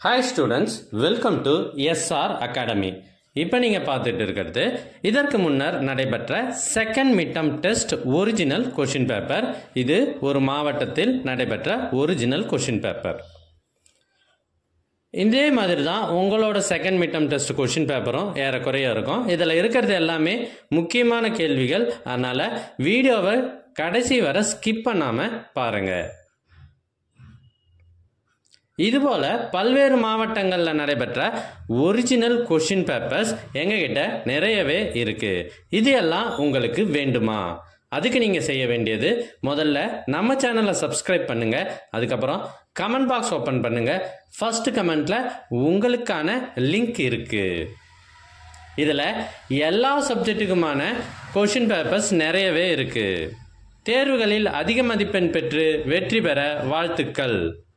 hi students welcome to SR academy இப்போ நீங்கள் பார்த்துட்டு இருக்கிறது இதற்கு முன்னர் நடைபெற்ற second midterm test original question paper இது ஒரு மாவட்டத்தில் நடைபெற்ற ஒரிஜினல் கொஷின் பேப்பர் இதே மாதிரி தான் உங்களோட செகண்ட் மிட்டம் டெஸ்ட் கொஷின் பேப்பரும் ஏறக்குறைய இருக்கும் இதில் இருக்கிறது எல்லாமே முக்கியமான கேள்விகள் அதனால் வீடியோவை கடைசி வரை ஸ்கிப் பண்ணாமல் பாருங்கள் இதுபோல பல்வேறு மாவட்டங்களில் நடைபெற்ற ஒரிஜினல் கொஷின் பேப்பர்ஸ் எங்ககிட்ட நிறையவே இருக்கு இது எல்லாம் உங்களுக்கு வேண்டுமா அதுக்கு நீங்கள் செய்ய வேண்டியது முதல்ல நம்ம சேனலை சப்ஸ்கிரைப் பண்ணுங்க அதுக்கப்புறம் கமெண்ட் பாக்ஸ் ஓப்பன் பண்ணுங்க ஃபர்ஸ்ட் கமெண்ட்ல உங்களுக்கான லிங்க் இருக்கு இதில் எல்லா சப்ஜெக்ட்டுக்குமான கொஷின் பேப்பர்ஸ் நிறையவே இருக்கு தேர்வுகளில் அதிக மதிப்பெண் பெற்று வெற்றி பெற வாழ்த்துக்கள்